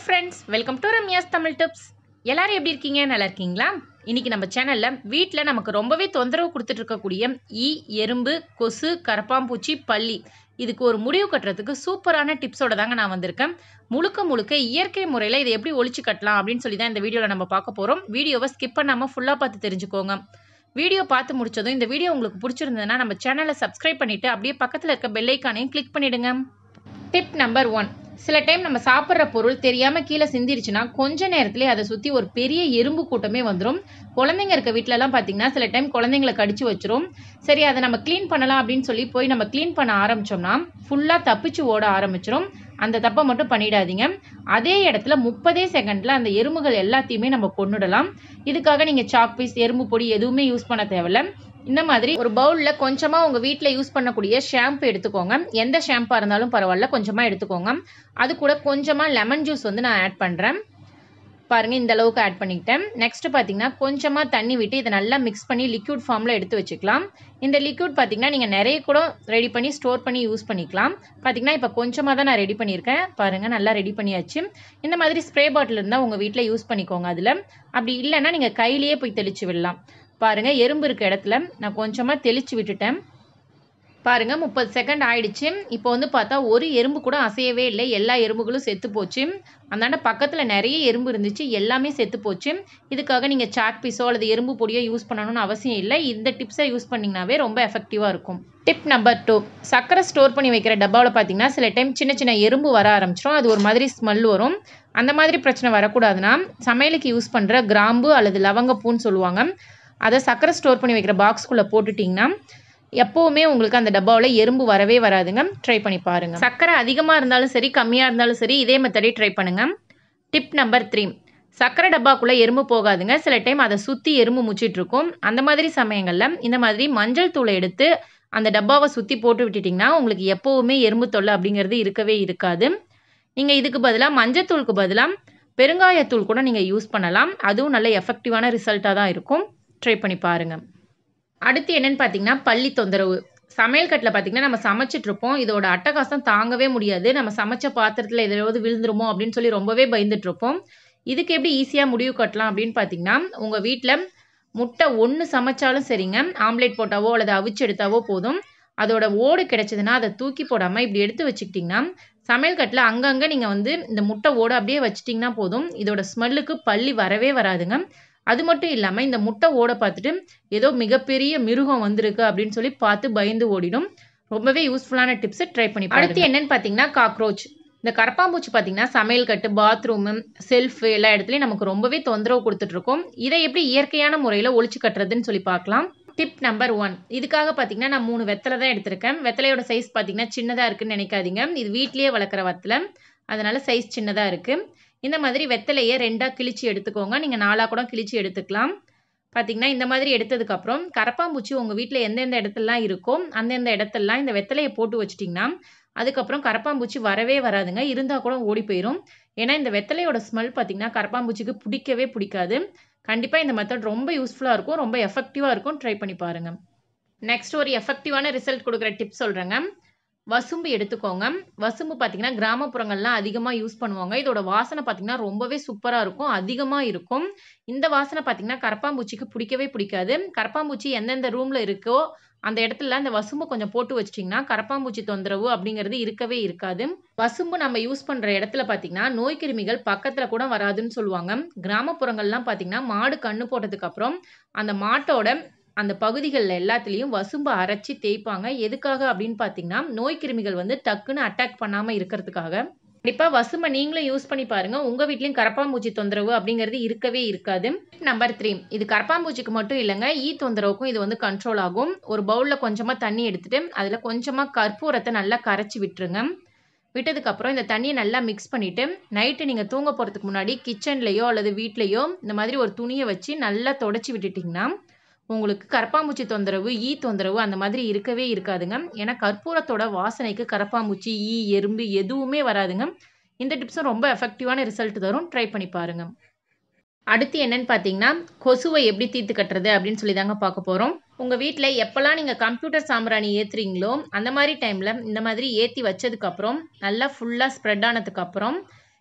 friends welcome to Ramya's Tamil tips எல்லாரும் எப்படி இருக்கீங்க நல்லா இருக்கீங்களா இன்னைக்கு நம்ம சேனல்ல வீட்டில் நமக்கு ரொம்பவே தொந்தரவு கொடுத்துட்டு இருக்கக்கூடிய ஈ எறும்பு கொசு கரப்பாம்பூச்சி பள்ளி இதுக்கு ஒரு முடிவு கட்டுறதுக்கு சூப்பரான டிப்ஸோட தாங்க நான் வந்திருக்கேன் முழுக்க முழுக்க இயற்கை முறையில் இதை எப்படி ஒழிச்சு கட்டலாம் அப்படின்னு சொல்லி தான் இந்த வீடியோவில் நம்ம பார்க்க போகிறோம் வீடியோவை ஸ்கிப் பண்ணாமல் ஃபுல்லாக பார்த்து தெரிஞ்சுக்கோங்க வீடியோ பார்த்து முடிச்சதும் இந்த வீடியோ உங்களுக்கு பிடிச்சிருந்ததுன்னா நம்ம சேனலை சப்ஸ்கிரைப் பண்ணிட்டு அப்படியே பக்கத்தில் இருக்க பெல் ஐக்கானையும் கிளிக் பண்ணிடுங்க டிப் நம்பர் ஒன் சில டைம் நம்ம சாப்பிட்ற பொருள் தெரியாமல் கீழே சிந்திருச்சுன்னா கொஞ்ச நேரத்திலே அதை சுற்றி ஒரு பெரிய எறும்பு கூட்டமே வந்துடும் குழந்தைங்க இருக்க வீட்டிலலாம் பார்த்தீங்கன்னா சில டைம் குழந்தைங்களை கடிச்சு வச்சிரும் சரி அதை நம்ம க்ளீன் பண்ணலாம் அப்படின்னு சொல்லி போய் நம்ம க்ளீன் பண்ண ஆரம்பிச்சோம்னா ஃபுல்லாக தப்பிச்சு ஓட ஆரம்பிச்சிரும் அந்த தப்பை மட்டும் பண்ணிடாதீங்க அதே இடத்துல முப்பதே செகண்டில் அந்த எறும்புகள் எல்லாத்தையுமே நம்ம கொன்னுடலாம் இதுக்காக நீங்கள் சாக் பீஸ் எறும்பு பொடி எதுவுமே யூஸ் பண்ண தேவையில்ல இந்த மாதிரி ஒரு பவுலில் கொஞ்சமாக உங்கள் வீட்டில் யூஸ் பண்ணக்கூடிய ஷாம்பு எடுத்துக்கோங்க எந்த ஷாம்பாக இருந்தாலும் பரவாயில்ல கொஞ்சமாக எடுத்துக்கோங்க அது கூட கொஞ்சமாக லெமன் ஜூஸ் வந்து நான் ஆட் பண்ணுறேன் பாருங்கள் இந்த அளவுக்கு ஆட் பண்ணிக்கிட்டேன் நெக்ஸ்ட் பார்த்தீங்கன்னா கொஞ்சமாக தண்ணி விட்டு இதை நல்லா மிக்ஸ் பண்ணி லிக்யூட் ஃபார்மில் எடுத்து வச்சுக்கலாம் இந்த லிக்யூட் பார்த்தீங்கன்னா நீங்கள் நிறைய கூட ரெடி பண்ணி ஸ்டோர் பண்ணி யூஸ் பண்ணிக்கலாம் பார்த்தீங்கன்னா இப்போ கொஞ்சமாக தான் நான் ரெடி பண்ணியிருக்கேன் பாருங்கள் நல்லா ரெடி பண்ணியாச்சு இந்த மாதிரி ஸ்ப்ரே பாட்டில் இருந்தால் உங்கள் வீட்டில் யூஸ் பண்ணிக்கோங்க அதில் அப்படி இல்லைன்னா நீங்கள் கையிலேயே போய் தெளித்து விடலாம் பாருங்கள் எறும்பு இருக்க இடத்துல நான் கொஞ்சமாக தெளித்து விட்டுட்டேன் பாருங்கள் முப்பது செகண்ட் ஆயிடுச்சு இப்போ வந்து பார்த்தா ஒரு எறும்பு கூட அசையவே இல்லை எல்லா எறும்புகளும் செத்து போச்சு அந்தாண்ட பக்கத்தில் நிறைய எறும்பு இருந்துச்சு எல்லாமே செத்து போச்சு இதுக்காக நீங்கள் சாக் பீஸோ அல்லது எறும்பு பொடியோ யூஸ் பண்ணணும்னு அவசியம் இல்லை இந்த டிப்ஸை யூஸ் பண்ணிங்கனாவே ரொம்ப எஃபெக்டிவாக இருக்கும் டிப் நம்பர் டூ சக்கரை ஸ்டோர் பண்ணி வைக்கிற டப்பாவில் பார்த்தீங்கன்னா சில டைம் சின்ன சின்ன எறும்பு வர ஆரம்பிச்சிடும் அது ஒரு மாதிரி ஸ்மெல் வரும் அந்த மாதிரி பிரச்சனை வரக்கூடாதுன்னா சமையலுக்கு யூஸ் பண்ணுற கிராம்பு அல்லது லவங்கப்பூன்னு சொல்லுவாங்க அதை சக்கரை ஸ்டோர் பண்ணி வைக்கிற பாக்ஸ்குள்ளே போட்டுட்டிங்கன்னா எப்போவுமே உங்களுக்கு அந்த டப்பாவில் எறும்பு வரவே வராதுங்க ட்ரை பண்ணி பாருங்க சக்கரை அதிகமாக இருந்தாலும் சரி கம்மியாக இருந்தாலும் சரி இதே மெத்தடே ட்ரை பண்ணுங்க டிப் நம்பர் த்ரீ சக்கரை டப்பாக்குள்ளே எறும்பு போகாதுங்க சில டைம் அதை சுற்றி எறும்பு முச்சிட்டு இருக்கும் அந்த மாதிரி சமயங்களில் இந்த மாதிரி மஞ்சள் தூளை எடுத்து அந்த டப்பாவை சுற்றி போட்டு விட்டுட்டிங்கன்னா உங்களுக்கு எப்போவுமே எறும்பு தொல்லை அப்படிங்கிறது இருக்கவே இருக்காது நீங்கள் இதுக்கு பதிலாக மஞ்சத்தூளுக்கு பதிலாக பெருங்காயத்தூள் கூட நீங்கள் யூஸ் பண்ணலாம் அதுவும் நல்ல எஃபெக்டிவான ரிசல்ட்டாக தான் இருக்கும் ட்ரை பண்ணி பாருங்கள் அடுத்து என்னன்னு பார்த்தீங்கன்னா பள்ளி தொந்தரவு சமையல் கட்டில் பார்த்தீங்கன்னா நம்ம சமைச்சிட்டு இருப்போம் இதோட அட்டகாசம் தாங்கவே முடியாது நம்ம சமைச்ச பாத்திரத்தில் எதாவது விழுந்துருமோ அப்படின்னு சொல்லி ரொம்பவே பயந்துட்டு இருப்போம் இதுக்கு எப்படி ஈஸியாக முடிவு கட்டலாம் அப்படின்னு பார்த்தீங்கன்னா உங்கள் வீட்டில் முட்டை ஒன்று சமைச்சாலும் சரிங்க ஆம்லேட் போட்டாவோ அல்லது அவிச்சு எடுத்தாவோ போதும் அதோட ஓடு கிடைச்சதுன்னா அதை தூக்கி போடாமல் இப்படி எடுத்து வச்சுக்கிட்டிங்கன்னா சமையல் கட்டில் அங்கங்கே நீங்கள் வந்து இந்த முட்டை ஓடு அப்படியே வச்சிட்டிங்கன்னா போதும் இதோட ஸ்மெல்லுக்கு பள்ளி வரவே வராதுங்க அது மட்டும் இல்லாமல் இந்த முட்டை ஓட பார்த்துட்டு ஏதோ மிகப்பெரிய மிருகம் வந்திருக்கு அப்படின்னு சொல்லி பார்த்து பயந்து ஓடிடும் ரொம்பவே யூஸ்ஃபுல்லான டிப்ஸை ட்ரை பண்ணி அடுத்து என்னன்னு பார்த்தீங்கன்னா காக்ரோச் இந்த கரப்பாம்பூச்சி பார்த்தீங்கன்னா சமையல் கட்டு பாத்ரூமு செல்ஃபு எல்லா இடத்துலையும் நமக்கு ரொம்பவே தொந்தரவு கொடுத்துட்ருக்கோம் இதை எப்படி இயற்கையான முறையில் ஒழிச்சு கட்டுறதுன்னு சொல்லி பார்க்கலாம் டிப் நம்பர் ஒன் இதுக்காக பார்த்தீங்கன்னா நான் மூணு வெத்தலை தான் எடுத்திருக்கேன் வெத்தலையோட சைஸ் பார்த்தீங்கன்னா சின்னதாக இருக்குன்னு நினைக்காதீங்க இது வீட்லேயே வளர்க்குற வெத்தலை அதனால சைஸ் சின்னதாக இருக்குது இந்த மாதிரி வெத்தலையை ரெண்டாக கிழிச்சு எடுத்துக்கோங்க நீங்கள் நாலாக கூட கிழிச்சு எடுத்துக்கலாம் பார்த்தீங்கன்னா இந்த மாதிரி எடுத்ததுக்கப்புறம் கரப்பாம்பூச்சி உங்கள் வீட்டில் எந்தெந்த இடத்துலலாம் இருக்கோ அந்தந்த இடத்துலலாம் இந்த வெத்தலையை போட்டு வச்சிட்டிங்கன்னா அதுக்கப்புறம் கரப்பாம்பூச்சி வரவே வராதுங்க இருந்தால் கூட ஓடி போயிடும் ஏன்னா இந்த வெத்தலையோட ஸ்மெல் பார்த்தீங்கன்னா கரப்பாம்பூச்சிக்கு பிடிக்கவே பிடிக்காது கண்டிப்பாக இந்த மெத்தட் ரொம்ப யூஸ்ஃபுல்லாக இருக்கும் ரொம்ப எஃபெக்டிவாக இருக்கும் ட்ரை பண்ணி பாருங்கள் நெக்ஸ்ட் ஒரு எஃபெக்டிவான ரிசல்ட் கொடுக்குற டிப்ஸ் சொல்கிறேங்க வசும்பு எடுத்துக்கோங்க வசும்பு பார்த்தீங்கன்னா கிராமப்புறங்கள்லாம் அதிகமாக யூஸ் பண்ணுவாங்க இதோட வாசனை பார்த்தீங்கன்னா ரொம்பவே சூப்பராக இருக்கும் அதிகமாக இருக்கும் இந்த வாசனை பார்த்தீங்கன்னா கரப்பாம்பூச்சிக்கு பிடிக்கவே பிடிக்காது கரப்பாம்பூச்சி எந்தெந்த ரூமில் இருக்கோ அந்த இடத்துல அந்த வசும்பு கொஞ்சம் போட்டு வச்சிட்டிங்கன்னா கரப்பாம்பூச்சி தொந்தரவு அப்படிங்கிறது இருக்கவே இருக்காது வசும்பு நம்ம யூஸ் பண்ணுற இடத்துல பார்த்தீங்கன்னா நோய் கிருமிகள் பக்கத்தில் கூட வராதுன்னு சொல்லுவாங்க கிராமப்புறங்கள்லாம் பார்த்தீங்கன்னா மாடு கண்ணு போட்டதுக்கு அப்புறம் அந்த மாட்டோட அந்த பகுதிகளில் எல்லாத்துலேயும் வசும்பை அரைச்சி தேய்ப்பாங்க எதுக்காக அப்படின்னு பார்த்தீங்கன்னா நோய் கிருமிகள் வந்து டக்குன்னு அட்டாக் பண்ணாமல் இருக்கிறதுக்காக கண்டிப்பாக வசுமை நீங்களும் யூஸ் பண்ணி பாருங்க உங்கள் வீட்லேயும் கரப்பாம்பூச்சி தொந்தரவு அப்படிங்கிறது இருக்கவே இருக்காது நம்பர் த்ரீ இது கரப்பாம்பூச்சிக்கு மட்டும் இல்லைங்க ஈ தொந்தரவுக்கும் இது வந்து கண்ட்ரோல் ஆகும் ஒரு பவுலில் கொஞ்சமாக தண்ணி எடுத்துட்டு அதில் கொஞ்சமாக கற்பூரத்தை நல்லா கரைச்சி விட்டுருங்க விட்டதுக்கப்புறம் இந்த தண்ணியை நல்லா மிக்ஸ் பண்ணிவிட்டு நைட்டு நீங்கள் தூங்க போகிறதுக்கு முன்னாடி கிச்சன்லேயோ அல்லது வீட்லேயோ இந்த மாதிரி ஒரு துணியை வச்சு நல்லா தொடச்சி விட்டுட்டிங்கன்னா உங்களுக்கு கரப்பாம்பூச்சி தொந்தரவு ஈ தொந்தரவு அந்த மாதிரி இருக்கவே இருக்காதுங்க ஏன்னா கற்பூரத்தோட வாசனைக்கு கரப்பாம்பூச்சி ஈ எறும்பு எதுவுமே வராதுங்க இந்த டிப்ஸும் ரொம்ப எஃபெக்டிவான ரிசல்ட் தரும் ட்ரை பண்ணி பாருங்க அடுத்து என்னன்னு பார்த்தீங்கன்னா கொசுவை எப்படி தீர்த்து கட்டுறது அப்படின்னு சொல்லி தாங்க பார்க்க போகிறோம் உங்கள் வீட்டில் எப்போல்லாம் நீங்கள் கம்ப்யூட்டர் சாம்பிராணி ஏற்றுறீங்களோ அந்த மாதிரி டைமில் இந்த மாதிரி ஏற்றி வச்சதுக்கப்புறம் நல்லா ஃபுல்லாக ஸ்ப்ரெட் ஆனதுக்கப்புறம்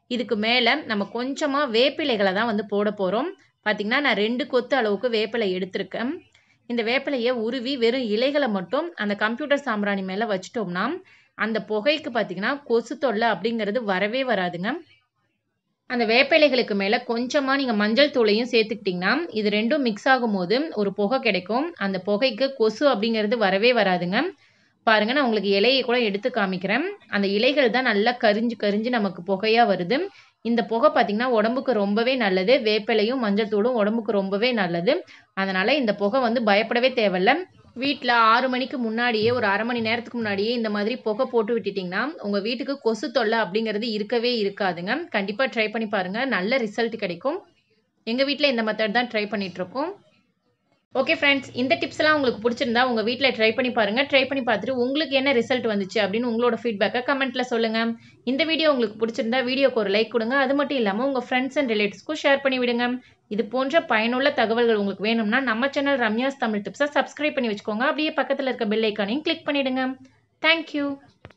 இதுக்கு மேலே நம்ம கொஞ்சமாக வேப்பிலைகளை தான் வந்து போட போகிறோம் பார்த்திங்கன்னா நான் ரெண்டு கொத்து அளவுக்கு வேப்பிலை எடுத்திருக்கேன் இந்த வேப்பிலையை உருவி வெறும் இலைகளை மட்டும் அந்த கம்ப்யூட்டர் சாம்பிராணி மேலே வச்சிட்டோம்னா அந்த புகைக்கு பார்த்திங்கன்னா கொசு தொல்லை அப்படிங்கிறது வரவே வராதுங்க அந்த வேப்பிலைகளுக்கு மேலே கொஞ்சமாக நீங்கள் மஞ்சள் தூளையும் சேர்த்துக்கிட்டிங்கன்னா இது ரெண்டும் மிக்ஸ் ஆகும்போது ஒரு புகை கிடைக்கும் அந்த புகைக்கு கொசு அப்படிங்கிறது வரவே வராதுங்க பாருங்கள் நான் உங்களுக்கு இலையை கூட எடுத்து காமிக்கிறேன் அந்த இலைகள் தான் நல்லா கரிஞ்சு கரிஞ்சு நமக்கு புகையாக வருது இந்த புகை பார்த்திங்கன்னா உடம்புக்கு ரொம்பவே நல்லது வேப்பிலையும் மஞ்சள் தூளும் உடம்புக்கு ரொம்பவே நல்லது அதனால் இந்த புகை வந்து பயப்படவே தேவையில்ல வீட்டில் ஆறு மணிக்கு முன்னாடியே ஒரு அரை மணி நேரத்துக்கு முன்னாடியே இந்த மாதிரி புகை போட்டு விட்டுட்டிங்கன்னா உங்கள் வீட்டுக்கு கொசு தொல்லை அப்படிங்கிறது இருக்கவே இருக்காதுங்க கண்டிப்பாக ட்ரை பண்ணி பாருங்கள் நல்ல ரிசல்ட் கிடைக்கும் எங்கள் வீட்டில் இந்த மெத்தட் தான் ட்ரை பண்ணிகிட்ருக்கோம் ஓகே ஃப்ரெண்ட்ஸ் இந்த டிப்ஸ்லாம் உங்களுக்கு பிடிச்சிருந்தா உங்கள் வீட்டில் ட்ரை பண்ணி பாருங்கள் ட்ரை பண்ணி பார்த்துட்டு உங்களுக்கு என்ன ரிசல்ட் வந்துச்சு அப்படின்னு உங்களோட ஃபீட்பேக்கை கமெண்ட்டில் சொல்லுங்கள் இந்த வீடியோ உங்களுக்கு பிடிச்சிருந்தா வீடியோக்கு ஒரு லைக் கொடுங்க அது மட்டும் இல்லாமல் உங்கள் ஃப்ரெண்ட்ஸ் அண்ட் ரிலேட்டிவ்ஸ்க்கும் ஷேர் பண்ணி விடுங்க இது போன்ற பயனுள்ள தகவல்கள் உங்களுக்கு வேணும்னா நம்ம சேனல் ரம்யாஸ் தமிழ் டிப்ஸை சப்ஸ்கிரைப் பண்ணி வச்சுக்கோங்க அப்படியே பக்கத்தில் இருக்க பெல் ஐக்கானையும் கிளிக் பண்ணிவிடுங்க தேங்க்யூ